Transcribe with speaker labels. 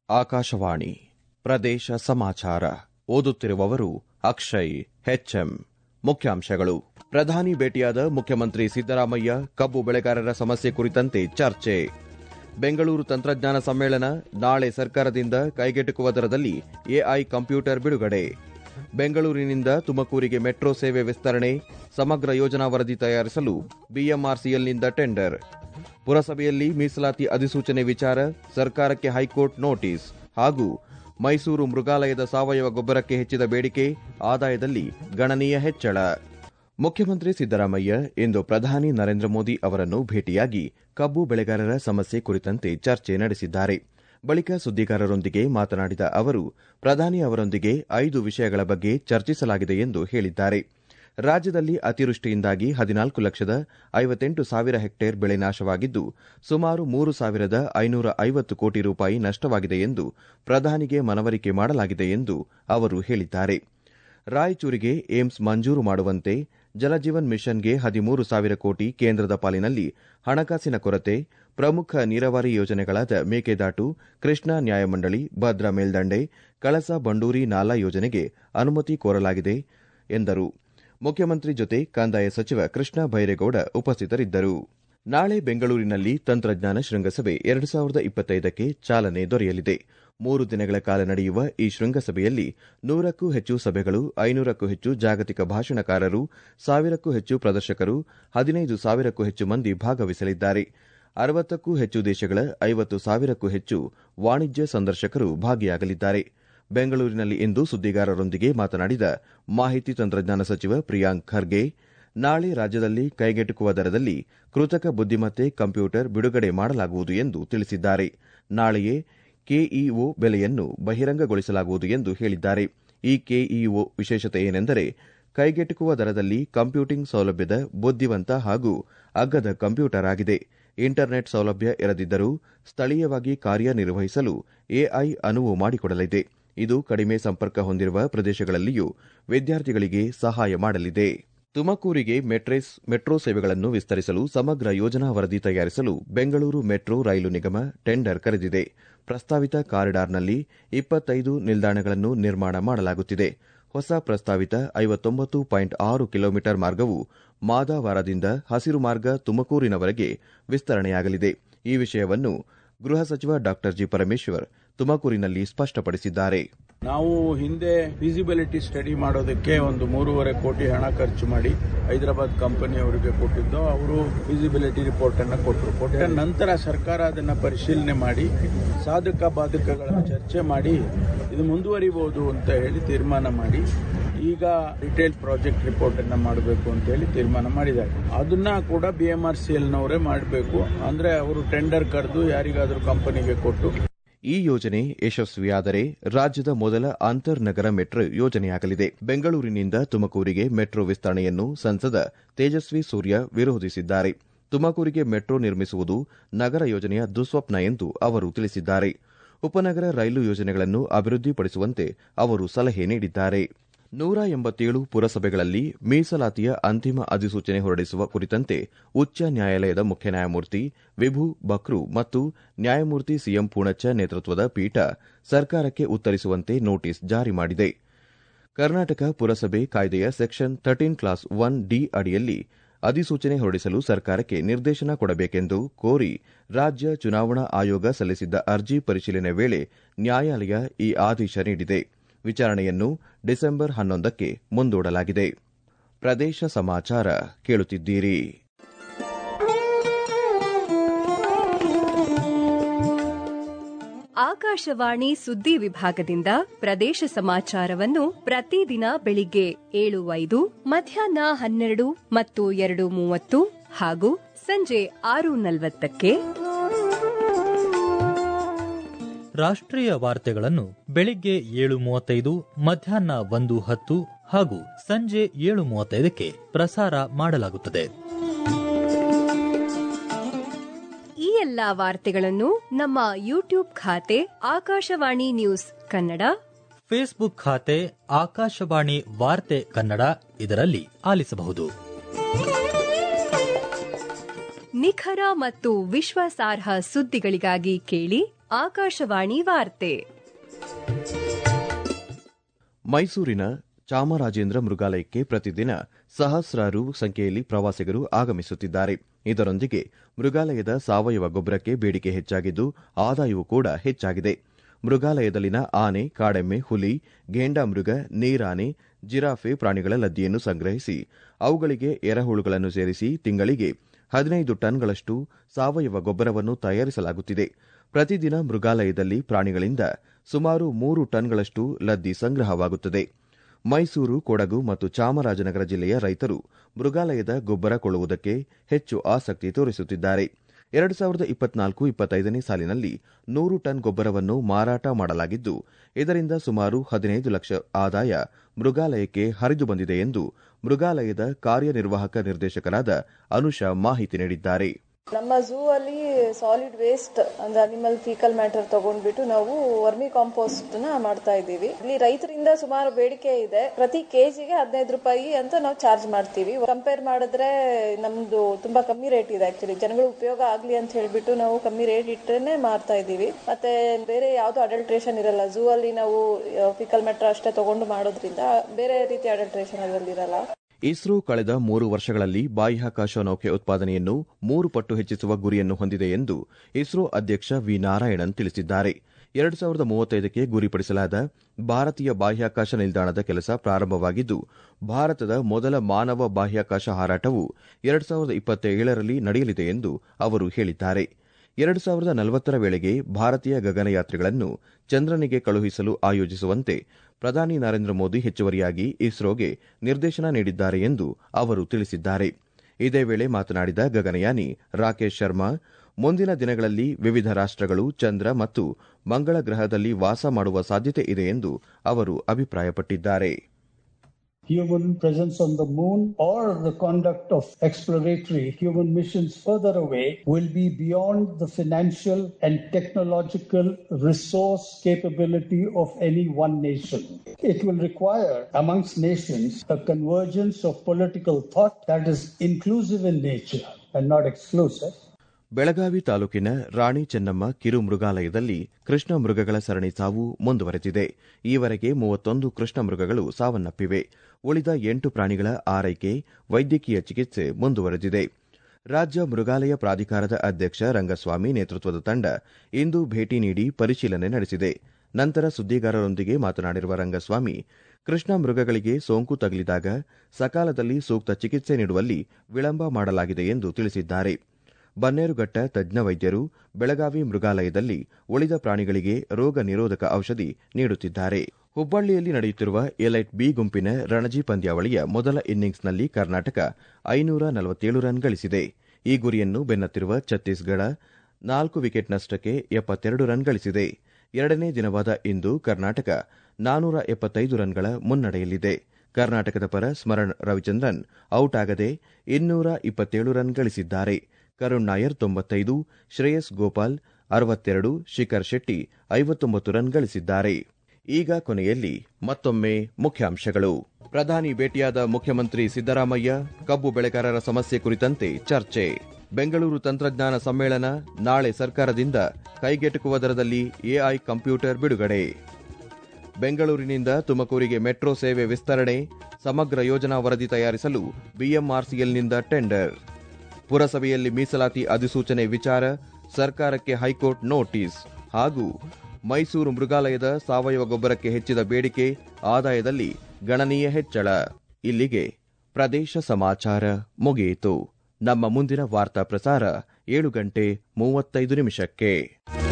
Speaker 1: ಆಕಾಶವಾಣಿ ಪ್ರದೇಶ ಸಮಾಚಾರ ಓದುತ್ತಿರುವವರು ಅಕ್ಷಯ್ ಹೆಚ್ಎಂ ಮುಖ್ಯಾಂಶಗಳು ಪ್ರಧಾನಿ ಭೇಟಿಯಾದ ಮುಖ್ಯಮಂತ್ರಿ ಸಿದ್ದರಾಮಯ್ಯ ಕಬ್ಬು ಬೆಳೆಗಾರರ ಸಮಸ್ಯೆ ಕುರಿತಂತೆ ಚರ್ಚೆ ಬೆಂಗಳೂರು ತಂತ್ರಜ್ಞಾನ ಸಮ್ಮೇಳನ ನಾಳೆ ಸರ್ಕಾರದಿಂದ ಕೈಗೆಟುಕುವ ದರದಲ್ಲಿ ಎಐ ಕಂಪ್ಯೂಟರ್ ಬಿಡುಗಡೆ ಬೆಂಗಳೂರಿನಿಂದ ತುಮಕೂರಿಗೆ ಮೆಟ್ರೋ ಸೇವೆ ವಿಸ್ತರಣೆ ಸಮಗ್ರ ಯೋಜನಾ ವರದಿ ತಯಾರಿಸಲು ಬಿಎಂಆರ್ಸಿಎಲ್ನಿಂದ ಟೆಂಡರ್ ಪುರಸಭೆಯಲ್ಲಿ ಮೀಸಲಾತಿ ಅಧಿಸೂಚನೆ ವಿಚಾರ ಸರ್ಕಾರಕ್ಕೆ ಹೈಕೋರ್ಟ್ ನೋಟಿಸ್ ಹಾಗೂ ಮೈಸೂರು ಮೃಗಾಲಯದ ಸಾವಯವ ಗೊಬ್ಬರಕ್ಕೆ ಹೆಚ್ಚಿದ ಬೇಡಿಕೆ ಆದಾಯದಲ್ಲಿ ಗಣನೀಯ ಹೆಚ್ಚಳ ಮುಖ್ಯಮಂತ್ರಿ ಸಿದ್ದರಾಮಯ್ಯ ಇಂದು ಪ್ರಧಾನಿ ನರೇಂದ್ರ ಮೋದಿ ಅವರನ್ನು ಭೇಟಿಯಾಗಿ ಕಬ್ಬು ಬೆಳೆಗಾರರ ಸಮಸ್ಯೆ ಕುರಿತಂತೆ ಚರ್ಚೆ ನಡೆಸಿದ್ದಾರೆ ಬಳಿಕ ಸುದ್ದಿಗಾರರೊಂದಿಗೆ ಮಾತನಾಡಿದ ಅವರು ಪ್ರಧಾನಿ ಅವರೊಂದಿಗೆ ಐದು ವಿಷಯಗಳ ಬಗ್ಗೆ ಚರ್ಚಿಸಲಾಗಿದೆ ಎಂದು ಹೇಳಿದ್ದಾರೆ ರಾಜ್ಯದಲ್ಲಿ ಅತಿವೃಷ್ಟಿಯಿಂದಾಗಿ ಹದಿನಾಲ್ಕು ಲಕ್ಷದ ಐವತ್ತೆಂಟು ಸಾವಿರ ಹೆಕ್ಟೇರ್ ಬೆಳೆ ನಾಶವಾಗಿದ್ದು ಸುಮಾರು ಮೂರು ಸಾವಿರದ ಐನೂರ ಐವತ್ತು ಕೋಟಿ ರೂಪಾಯಿ ನಷ್ಟವಾಗಿದೆ ಎಂದು ಪ್ರಧಾನಿಗೆ ಮನವರಿಕೆ ಮಾಡಲಾಗಿದೆ ಎಂದು ಅವರು ಹೇಳಿದ್ದಾರೆ ರಾಯಚೂರಿಗೆ ಏಮ್ಸ್ ಮಂಜೂರು ಮಾಡುವಂತೆ ಜಲಜೀವನ್ ಮಿಷನ್ಗೆ ಹದಿಮೂರು ಸಾವಿರ ಕೋಟಿ ಕೇಂದ್ರದ ಪಾಲಿನಲ್ಲಿ ಹಣಕಾಸಿನ ಕೊರತೆ ಪ್ರಮುಖ ನೀರಾವರಿ ಯೋಜನೆಗಳಾದ ಮೇಕೆದಾಟು ಕೃಷ್ಣಾ ನ್ಯಾಯಮಂಡಳಿ ಭದ್ರಾ ಮೇಲ್ದಂಡೆ ಕಳಸಾ ಬಂಡೂರಿ ನಾಲಾ ಯೋಜನೆಗೆ ಅನುಮತಿ ಕೋರಲಾಗಿದೆ ಎಂದರು ಮುಖ್ಯಮಂತ್ರಿ ಜೊತೆ ಕಂದಾಯ ಸಚಿವ ಕೃಷ್ಣ ಬೈರೇಗೌಡ ಉಪಸ್ಥಿತರಿದ್ದರು ನಾಳೆ ಬೆಂಗಳೂರಿನಲ್ಲಿ ತಂತ್ರಜ್ಞಾನ ಶೃಂಗಸಭೆ ಎರಡು ಸಾವಿರದ ಇಪ್ಪತ್ತೈದಕ್ಕೆ ಚಾಲನೆ ದೊರೆಯಲಿದೆ ಮೂರು ದಿನಗಳ ಕಾಲ ನಡೆಯುವ ಈ ಶೃಂಗಸಭೆಯಲ್ಲಿ ನೂರಕ್ಕೂ ಹೆಚ್ಚು ಸಭೆಗಳು ಐನೂರಕ್ಕೂ ಹೆಚ್ಚು ಜಾಗತಿಕ ಭಾಷಣಕಾರರು ಸಾವಿರಕ್ಕೂ ಹೆಚ್ಚು ಪ್ರದರ್ಶಕರು ಹದಿನೈದು ಸಾವಿರಕ್ಕೂ ಹೆಚ್ಚು ಮಂದಿ ಭಾಗವಹಿಸಲಿದ್ದಾರೆ ಅರವತ್ತಕ್ಕೂ ಹೆಚ್ಚು ದೇಶಗಳ ಐವತ್ತು ಸಾವಿರಕ್ಕೂ ಹೆಚ್ಚು ವಾಣಿಜ್ಯ ಸಂದರ್ಶಕರು ಭಾಗಿಯಾಗಲಿದ್ದಾರೆ ಬೆಂಗಳೂರಿನಲ್ಲಿ ಇಂದು ಸುದ್ದಿಗಾರರೊಂದಿಗೆ ಮಾತನಾಡಿದ ಮಾಹಿತಿ ತಂತ್ರಜ್ಞಾನ ಸಚಿವ ಪ್ರಿಯಾಂಕ್ ಖರ್ಗೆ ನಾಳೆ ರಾಜ್ಯದಲ್ಲಿ ಕೈಗೆಟುಕುವ ದರದಲ್ಲಿ ಕೃತಕ ಬುದ್ದಿಮತ್ತೆ ಕಂಪ್ಯೂಟರ್ ಬಿಡುಗಡೆ ಮಾಡಲಾಗುವುದು ಎಂದು ತಿಳಿಸಿದ್ದಾರೆ ನಾಳೆಯೇ ಕೆಇಒ ಬೆಲೆಯನ್ನು ಬಹಿರಂಗಗೊಳಿಸಲಾಗುವುದು ಎಂದು ಹೇಳಿದ್ದಾರೆ ಈ ಕೆಇಒ ವಿಶೇಷತೆ ಏನೆಂದರೆ ಕೈಗೆಟುಕುವ ದರದಲ್ಲಿ ಕಂಪ್ಯೂಟಿಂಗ್ ಸೌಲಭ್ಯದ ಬುದ್ದಿವಂತ ಹಾಗೂ ಅಗ್ಗದ ಕಂಪ್ಯೂಟರ್ ಆಗಿದೆ ಇಂಟರ್ನೆಟ್ ಸೌಲಭ್ಯ ಇರದಿದ್ದರೂ ಸ್ಥಳೀಯವಾಗಿ ಕಾರ್ಯನಿರ್ವಹಿಸಲು ಎಐ ಅನುವು ಮಾಡಿಕೊಡಲಿದೆ ಇದು ಕಡಿಮೆ ಸಂಪರ್ಕ ಹೊಂದಿರುವ ಪ್ರದೇಶಗಳಲ್ಲಿಯೂ ವಿದ್ಯಾರ್ಥಿಗಳಿಗೆ ಸಹಾಯ ಮಾಡಲಿದೆ ತುಮಕೂರಿಗೆ ಮೆಟ್ರೆಸ್ ಮೆಟ್ರೋ ಸೇವೆಗಳನ್ನು ವಿಸ್ತರಿಸಲು ಸಮಗ್ರ ಯೋಜನಾ ವರದಿ ತಯಾರಿಸಲು ಬೆಂಗಳೂರು ಮೆಟ್ರೋ ರೈಲು ನಿಗಮ ಟೆಂಡರ್ ಕರೆದಿದೆ ಪ್ರಸ್ತಾವಿತ ಕಾರಿಡಾರ್ನಲ್ಲಿ ಇಪ್ಪತ್ತೈದು ನಿಲ್ದಾಣಗಳನ್ನು ನಿರ್ಮಾಣ ಮಾಡಲಾಗುತ್ತಿದೆ ಹೊಸ ಪ್ರಸ್ತಾವಿತ ಐವತ್ತೊಂಬತ್ತು ಪಾಯಿಂಟ್ ಆರು ಕಿಲೋಮೀಟರ್ ಮಾರ್ಗವು ಮಾದಾವಾರದಿಂದ ಹಸಿರು ಮಾರ್ಗ ತುಮಕೂರಿನವರೆಗೆ ವಿಸ್ತರಣೆಯಾಗಲಿದೆ ಈ ವಿಷಯವನ್ನು ಗೃಹ ಸಚಿವ ಡಾ ಜಿ ಪರಮೇಶ್ವರ್ ತುಮಕೂರಿನಲ್ಲಿ ಸ್ಪಷ್ಟಪಡಿಸಿದ್ದಾರೆ
Speaker 2: ನಾವು ಹಿಂದೆ ಫಿಸಿಬಿಲಿಟಿ ಸ್ಟಡಿ ಮಾಡೋದಕ್ಕೆ ಒಂದು ಮೂರುವರೆ ಕೋಟಿ ಹಣ ಖರ್ಚು ಮಾಡಿ ಹೈದರಾಬಾದ್ ಕಂಪನಿಯವರಿಗೆ ಕೊಟ್ಟಿದ್ದು ಅವರು ಫಿಸಿಬಿಲಿಟಿ ರಿಪೋರ್ಟ್ ಅನ್ನ ಕೊಟ್ಟರು ಕೊಟ್ಟ ನಂತರ ಸರ್ಕಾರ ಅದನ್ನ ಪರಿಶೀಲನೆ ಮಾಡಿ ಸಾಧಕ ಬಾಧಕಗಳನ್ನು ಚರ್ಚೆ ಮಾಡಿ ಇದು ಮುಂದುವರಿಬಹುದು ಅಂತ ಹೇಳಿ ತೀರ್ಮಾನ ಮಾಡಿ ಈಗ ರಿಟೇಲ್ ಪ್ರಾಜೆಕ್ಟ್ ರಿಪೋರ್ಟ್ ಅನ್ನ ಮಾಡಬೇಕು ಅಂತ ಹೇಳಿ ತೀರ್ಮಾನ ಮಾಡಿದ್ದಾರೆ ಅದನ್ನ ಕೂಡ B M R C L ನವರೇ ಮಾಡಬೇಕು ಅಂದ್ರೆ ಅವರು ಟೆಂಡರ್ ಕರೆದು ಯಾರಿಗಾದ್ರೂ ಕಂಪನಿಗೆ ಕೊಟ್ಟು
Speaker 1: ಈ ಯೋಜನೆ ಯಶಸ್ವಿಯಾದರೆ ರಾಜ್ಯದ ಮೊದಲ ಅಂತರ್ನಗರ ಮೆಟ್ರೋ ಯೋಜನೆಯಾಗಲಿದೆ ಬೆಂಗಳೂರಿನಿಂದ ತುಮಕೂರಿಗೆ ಮೆಟ್ರೋ ವಿಸ್ತರಣೆಯನ್ನು ಸಂಸದ ತೇಜಸ್ವಿ ಸೂರ್ಯ ವಿರೋಧಿಸಿದ್ದಾರೆ ತುಮಕೂರಿಗೆ ಮೆಟ್ರೋ ನಿರ್ಮಿಸುವುದು ನಗರ ಯೋಜನೆಯ ದುಸ್ವಪ್ನ ಎಂದು ಅವರು ತಿಳಿಸಿದ್ದಾರೆ ಉಪನಗರ ರೈಲು ಯೋಜನೆಗಳನ್ನು ಅಭಿವೃದ್ಧಿಪಡಿಸುವಂತೆ ಅವರು ಸಲಹೆ ನೀಡಿದ್ದಾರೆ ನೂರ ಎಂಬತ್ತೇಳು ಪುರಸಭೆಗಳಲ್ಲಿ ಮೀಸಲಾತಿಯ ಅಂತಿಮ ಅಧಿಸೂಚನೆ ಹೊರಡಿಸುವ ಕುರಿತಂತೆ ಉಚ್ಚ ನ್ಯಾಯಾಲಯದ ಮುಖ್ಯ ನ್ಯಾಯಮೂರ್ತಿ ವಿಭು ಬಕ್ರು ಮತ್ತು ನ್ಯಾಯಮೂರ್ತಿ ಸಿಎಂ ಪೂಣಚ್ಚ ನೇತೃತ್ವದ ಪೀಠ ಸರ್ಕಾರಕ್ಕೆ ಉತ್ತರಿಸುವಂತೆ ನೋಟಿಸ್ ಜಾರಿ ಮಾಡಿದೆ ಕರ್ನಾಟಕ ಪುರಸಭೆ ಕಾಯ್ದೆಯ section thirteen clause one D ಅಡಿಯಲ್ಲಿ ಅಧಿಸೂಚನೆ ಹೊರಡಿಸಲು ಸರ್ಕಾರಕ್ಕೆ ನಿರ್ದೇಶನ ಕೊಡಬೇಕೆಂದು ಕೋರಿ ರಾಜ್ಯ ಚುನಾವಣಾ ಆಯೋಗ ಸಲ್ಲಿಸಿದ್ದ ಅರ್ಜಿ ಪರಿಶೀಲನೆ ವೇಳೆ ನ್ಯಾಯಾಲಯ ಈ ಆದೇಶ ನೀಡಿದೆ ವಿಚಾರಣೆಯನ್ನು ಡಿಸೆಂಬರ್ ಹನ್ನೊಂದಕ್ಕೆ ಮುಂದೂಡಲಾಗಿದೆ ಪ್ರದೇಶ ಸಮಾಚಾರ ಕೇಳುತ್ತಿದ್ದೀರಿ
Speaker 3: ಆಕಾಶವಾಣಿ ಸುದ್ದಿ ವಿಭಾಗದಿಂದ ಪ್ರದೇಶ ಸಮಾಚಾರವನ್ನು ಪ್ರತಿದಿನ ಬೆಳಿಗ್ಗೆ ಏಳು ಐದು ಮಧ್ಯಾಹ್ನ ಹನ್ನೆರಡು ಮತ್ತು ಎರಡು ಮೂವತ್ತು ಹಾಗೂ ಸಂಜೆ ಆರು ನಲವತ್ತಕ್ಕೆ
Speaker 4: ರಾಷ್ಟ್ರೀಯ ವಾರ್ತೆಗಳನ್ನು ಬೆಳಿಗ್ಗೆ ಏಳು ಮೂವತ್ತೈದು ಮಧ್ಯಾಹ್ನ ಒಂದು ಹತ್ತು ಹಾಗೂ ಸಂಜೆ ಏಳು ಮೂವತ್ತೈದಕ್ಕೆ ಪ್ರಸಾರ ಮಾಡಲಾಗುತ್ತದೆ
Speaker 3: ಈ ಎಲ್ಲಾ ವಾರ್ತೆಗಳನ್ನು ನಮ್ಮ ಯೂಟ್ಯೂಬ್ ಖಾತೆ ಆಕಾಶವಾಣಿ ನ್ಯೂಸ್ ಕನ್ನಡ
Speaker 4: ಫೇಸ್ಬುಕ್ ಖಾತೆ ಆಕಾಶವಾಣಿ ವಾರ್ತೆ ಕನ್ನಡ ಇದರಲ್ಲಿ ಆಲಿಸಬಹುದು
Speaker 3: ನಿಖರ ಮತ್ತು ವಿಶ್ವಾಸಾರ್ಹ ಸುದ್ದಿಗಳಿಗಾಗಿ ಕೇಳಿ ಆಕಾಶವಾಣಿ ವಾರ್ತೆ
Speaker 1: ಮೈಸೂರಿನ ಚಾಮರಾಜೇಂದ್ರ ಮೃಗಾಲಯಕ್ಕೆ ಪ್ರತಿದಿನ ಸಹಸ್ರಾರು ಸಂಖ್ಯೆಯಲ್ಲಿ ಪ್ರವಾಸಿಗರು ಆಗಮಿಸುತ್ತಿದ್ದಾರೆ ಇದರೊಂದಿಗೆ ಮೃಗಾಲಯದ ಸಾವಯವ ಗೊಬ್ಬರಕ್ಕೆ ಬೇಡಿಕೆ ಹೆಚ್ಚಾಗಿದ್ದು ಆದಾಯವೂ ಕೂಡ ಹೆಚ್ಚಾಗಿದೆ ಮೃಗಾಲಯದಲ್ಲಿನ ಆನೆ ಕಾಡೆಮ್ಮೆ ಹುಲಿ ಘೇಂಡಾಮೃಗ ನೀರಾನೆ ಜಿರಾಫೆ ಪ್ರಾಣಿಗಳ ಲದ್ದಿಯನ್ನು ಸಂಗ್ರಹಿಸಿ ಅವುಗಳಿಗೆ ಎರೆಹುಳುಗಳನ್ನು ಸೇರಿಸಿ ತಿಂಗಳಿಗೆ ಹದಿನೈದು ಟನ್ಗಳಷ್ಟು ಸಾವಯವ ಗೊಬ್ಬರವನ್ನು ತಯಾರಿಸಲಾಗುತ್ತಿದೆ ಪ್ರತಿದಿನ ಮೃಗಾಲಯದಲ್ಲಿ ಪ್ರಾಣಿಗಳಿಂದ ಸುಮಾರು ಮೂರು ಟನ್ಗಳಷ್ಟು ಲದ್ದಿ ಸಂಗ್ರಹವಾಗುತ್ತದೆ ಮೈಸೂರು ಕೊಡಗು ಮತ್ತು ಚಾಮರಾಜನಗರ ಜಿಲ್ಲೆಯ ರೈತರು ಮೃಗಾಲಯದ ಗೊಬ್ಬರ ಕೊಳ್ಳುವುದಕ್ಕೆ ಹೆಚ್ಚು ಆಸಕ್ತಿ ತೋರಿಸುತ್ತಿದ್ದಾರೆ ಎರಡು ಸಾವಿರದ ಇಪ್ಪತ್ನಾಲ್ಕು ಇಪ್ಪತ್ತೈದನೇ ಸಾಲಿನಲ್ಲಿ ನೂರು ಟನ್ ಗೊಬ್ಬರವನ್ನು ಮಾರಾಟ ಮಾಡಲಾಗಿದ್ದು ಇದರಿಂದ ಸುಮಾರು ಹದಿನೈದು ಲಕ್ಷ ಆದಾಯ ಮೃಗಾಲಯಕ್ಕೆ ಹರಿದು ಬಂದಿದೆ ಎಂದು ಮೃಗಾಲಯದ ಕಾರ್ಯನಿರ್ವಾಹಕ ನಿರ್ದೇಶಕರಾದ ಅನುಷಾ ಮಾಹಿತಿ ನೀಡಿದ್ದಾರೆ
Speaker 5: ನಮ್ಮ ಝೂ ಅಲ್ಲಿ ಸಾಲಿಡ್ ವೇಸ್ಟ್ ಅಂದ್ರೆ ಅನಿಮಲ್ ಫೀಕಲ್ ಮ್ಯಾಟರ್ ತಗೊಂಡ್ಬಿಟ್ಟು ನಾವು ವರ್ಮಿ ಕಾಂಪೋಸ್ಟ್ ನ ಮಾಡ್ತಾ ಇದ್ದೀವಿ ಇಲ್ಲಿ ರೈತರಿಂದ ಸುಮಾರು ಬೇಡಿಕೆ ಇದೆ ಪ್ರತಿ ಕೆಜಿಗೆ ಹದಿನೈದು ರೂಪಾಯಿ ಅಂತ ನಾವು ಚಾರ್ಜ್ ಮಾಡ್ತೀವಿ ಕಂಪೇರ್ ಮಾಡಿದ್ರೆ ನಮ್ದು ತುಂಬಾ ಕಮ್ಮಿ ರೇಟ್ ಇದೆ ಆಕ್ಚುಲಿ ಜನಗಳು ಉಪಯೋಗ ಆಗ್ಲಿ ಅಂತ ಹೇಳ್ಬಿಟ್ಟು ನಾವು ಕಮ್ಮಿ ರೇಟ್ ಇಟ್ಟರೆ ಮಾರ್ತಾ ಇದ್ದೀವಿ ಮತ್ತೆ ಬೇರೆ ಯಾವ್ದು ಅಡಲ್ಟ್ರೇಷನ್ ಇರಲ್ಲ ಝೂ ಅಲ್ಲಿ ನಾವು ಫಿಕಲ್ ಮ್ಯಾಟರ್ ಅಷ್ಟೇ ತಗೊಂಡು ಮಾಡೋದ್ರಿಂದ ಬೇರೆ ರೀತಿ ಅಡಲ್ಟ್ರೇಷನ್ ಅದರಲ್ಲಿ ಇರಲ್ಲ
Speaker 1: ಇಸ್ರೋ ಕಳೆದ ಮೂರು ವರ್ಷಗಳಲ್ಲಿ ಬಾಹ್ಯಾಕಾಶ ನೌಕೆ ಉತ್ಪಾದನೆಯನ್ನು ಮೂರು ಪಟ್ಟು ಹೆಚ್ಚಿಸುವ ಗುರಿಯನ್ನು ಹೊಂದಿದೆ ಎಂದು ಇಸ್ರೋ ಅಧ್ಯಕ್ಷ ವಿ ನಾರಾಯಣನ್ ತಿಳಿಸಿದ್ದಾರೆ ಎರಡು ಸಾವಿರದ ಮೂವತ್ತೈದಕ್ಕೆ ಗುರಿಪಡಿಸಲಾದ ಭಾರತೀಯ ಬಾಹ್ಯಾಕಾಶ ನಿಲ್ದಾಣದ ಕೆಲಸ ಪ್ರಾರಂಭವಾಗಿದ್ದು ಭಾರತದ ಮೊದಲ ಮಾನವ ಬಾಹ್ಯಾಕಾಶ ಹಾರಾಟವು ಎರಡು ಸಾವಿರದ ಇಪ್ಪತ್ತೇಳರಲ್ಲಿ ನಡೆಯಲಿದೆ ಎಂದು ಅವರು ಹೇಳಿದ್ದಾರೆ ಎರಡು ಸಾವಿರದ ನಲವತ್ತರ ವೇಳೆಗೆ ಭಾರತೀಯ ಗಗನಯಾತ್ರಿಗಳನ್ನು ಚಂದ್ರನಿಗೆ ಕಳುಹಿಸಲು ಆಯೋಜಿಸುವಂತೆ ಪ್ರಧಾನಿ ನರೇಂದ್ರ ಮೋದಿ ಹೆಚ್ಚುವರಿಯಾಗಿ ಇಸ್ರೋಗೆ ನಿರ್ದೇಶನ ನೀಡಿದ್ದಾರೆ ಎಂದು ಅವರು ತಿಳಿಸಿದ್ದಾರೆ ಇದೇ ವೇಳೆ ಮಾತನಾಡಿದ ಗಗನಯಾನಿ ರಾಕೇಶ್ ಶರ್ಮಾ ಮುಂದಿನ ದಿನಗಳಲ್ಲಿ ವಿವಿಧ ರಾಷ್ಟಗಳು ಚಂದ್ರ ಮತ್ತು ಮಂಗಳ ಗ್ರಹದಲ್ಲಿ ವಾಸ ಮಾಡುವ ಸಾಧ್ಯತೆ ಇದೆ ಎಂದು ಅವರು ಅಭಿಪ್ರಾಯಪಟ್ಟಿದ್ದಾರೆ
Speaker 6: human presence on the moon or the conduct of exploratory human missions further away will be beyond the financial and technological resource capability of any one nation. It will require amongst nations a convergence of political thought that is inclusive in nature and not exclusive.
Speaker 1: Belagavi ತಾಲೂಕಿನ ರಾಣಿ ಚೆನ್ನಮ್ಮ ಕಿರು ಮೃಗಾಲಯದಲ್ಲಿ ಕೃಷ್ಣ ಮೃಗಗಳ ಸರಣಿ ಸಾವು ಮುಂದುವರೆದಿದೆ ಈವರೆಗೆ ಮೂವತ್ತೊಂದು ಕೃಷ್ಣ ಮೃಗಗಳು ಸಾವನ್ನಪ್ಪಿವೆ ಉಳಿದ ಎಂಟು ಪ್ರಾಣಿಗಳ ಆರೈಕೆ ವೈದ್ಯಕೀಯ ಚಿಕಿತ್ಸೆ ಮುಂದುವರೆದಿದೆ ರಾಜ್ಯ ಮೃಗಾಲಯ ಪ್ರಾಧಿಕಾರದ ಅಧ್ಯಕ್ಷ ರಂಗಸ್ವಾಮಿ ನೇತೃತ್ವದ ತಂಡ ಇಂದು ಭೇಟಿ ನೀಡಿ ಪರಿಶೀಲನೆ ನಡೆಸಿದೆ ನಂತರ ಸುದ್ದಿಗಾರರೊಂದಿಗೆ ಮಾತನಾಡಿರುವ ರಂಗಸ್ವಾಮಿ ಕೃಷ್ಣ ಮೃಗಗಳಿಗೆ ಸೋಂಕು ತಗುಲಿದಾಗ ಸಕಾಲದಲ್ಲಿ ಸೂಕ್ತ ಚಿಕಿತ್ಸೆ ನೀಡುವಲ್ಲಿ ವಿಳಂಬ ಮಾಡಲಾಗಿದೆ ಎಂದು ತಿಳಿಸಿದ್ದಾರೆ ಬನ್ನೇರುಘಟ್ಟ ತಜ್ಞ ವೈದ್ಯರು ಬೆಳಗಾವಿ ಮೃಗಾಲಯದಲ್ಲಿ ಉಳಿದ ಪ್ರಾಣಿಗಳಿಗೆ ರೋಗ ನಿರೋಧಕ ಔಷಧಿ ನೀಡುತ್ತಿದ್ದಾರೆ ಹುಬ್ಬಳ್ಳಿಯಲ್ಲಿ ನಡೆಯುತ್ತಿರುವ ಎಲೈಟ್ ಬಿ ಗುಂಪಿನ ರಣಜಿ ಪಂದ್ಯಾವಳಿಯ ಮೊದಲ ಇನ್ನಿಂಗ್ಸ್ನಲ್ಲಿ ಕರ್ನಾಟಕ ಐನೂರ ನಲವತ್ತೇಳು ರನ್ ಗಳಿಸಿದೆ ಈ ಗುರಿಯನ್ನು ಬೆನ್ನತ್ತಿರುವ ಛತ್ತೀಸ್ಗಢ ನಾಲ್ಕು ವಿಕೆಟ್ ನಷ್ಟಕ್ಕೆ ಎಪ್ಪತ್ತೆರಡು ರನ್ ಗಳಿಸಿದೆ ಎರಡನೇ ದಿನವಾದ ಇಂದು ಕರ್ನಾಟಕ ನಾನೂರ ಎಪ್ಪತ್ತೈದು ರನ್ಗಳ ಮುನ್ನಡೆಯಲ್ಲಿದೆ ಕರ್ನಾಟಕದ ಪರ ಸ್ಮರಣ್ ರವಿಚಂದ್ರನ್ ಔಟ್ ಆಗದೆ ಇನ್ನೂರ ಇಪ್ಪತ್ತೇಳು ರನ್ ಗಳಿಸಿದ್ದಾರೆ ಕರುಣ್ ನಾಯರ್ ತೊಂಬತ್ತೈದು ಶ್ರೇಯಸ್ ಗೋಪಾಲ್ ಅರವತ್ತೆರಡು ಶಿಖರ್ ಶೆಟ್ಟಿ ಐವತ್ತೊಂಬತ್ತು ರನ್ ಗಳಿಸಿದ್ದಾರೆ ಈಗ ಕೊನೆಯಲ್ಲಿ ಮತ್ತೊಮ್ಮೆ ಮುಖ್ಯಾಂಶಗಳು ಪ್ರಧಾನಿ ಭೇಟಿಯಾದ ಮುಖ್ಯಮಂತ್ರಿ ಸಿದ್ದರಾಮಯ್ಯ ಕಬ್ಬು ಬೆಳೆಗಾರರ ಸಮಸ್ಯೆ ಕುರಿತಂತೆ ಚರ್ಚೆ ಬೆಂಗಳೂರು ತಂತ್ರಜ್ಞಾನ ಸಮ್ಮೇಳನ ನಾಳೆ ಸರ್ಕಾರದಿಂದ ಕೈಗೆಟುಕುವ ದರದಲ್ಲಿ ಎಐ ಕಂಪ್ಯೂಟರ್ ಬಿಡುಗಡೆ ಬೆಂಗಳೂರಿನಿಂದ ತುಮಕೂರಿಗೆ ಮೆಟ್ರೋ ಸೇವೆ ವಿಸ್ತರಣೆ ಸಮಗ್ರ ಯೋಜನಾ ವರದಿ ತಯಾರಿಸಲು ಬಿಎಂಆರ್ಸಿಎಲ್ನಿಂದ ಟೆಂಡರ್ ಪುರಸಭೆಯಲ್ಲಿ ಮೀಸಲಾತಿ ಅಧಿಸೂಚನೆ ವಿಚಾರ ಸರ್ಕಾರಕ್ಕೆ ಹೈಕೋರ್ಟ್ ನೋಟಿಸ್ ಹಾಗೂ ಮೈಸೂರು ಮೃಗಾಲಯದ ಸಾವಯವ ಗೊಬ್ಬರಕ್ಕೆ ಹೆಚ್ಚಿದ ಬೇಡಿಕೆ ಆದಾಯದಲ್ಲಿ ಗಣನೀಯ ಹೆಚ್ಚಳ ಇಲ್ಲಿಗೆ ಪ್ರದೇಶ ಸಮಾಚಾರ ಮುಗಿಯಿತು ನಮ್ಮ ಮುಂದಿನ ವಾರ್ತಾ ಪ್ರಸಾರ ಏಳು ಗಂಟೆ ಮೂವತ್ತೈದು ನಿಮಿಷಕ್ಕೆ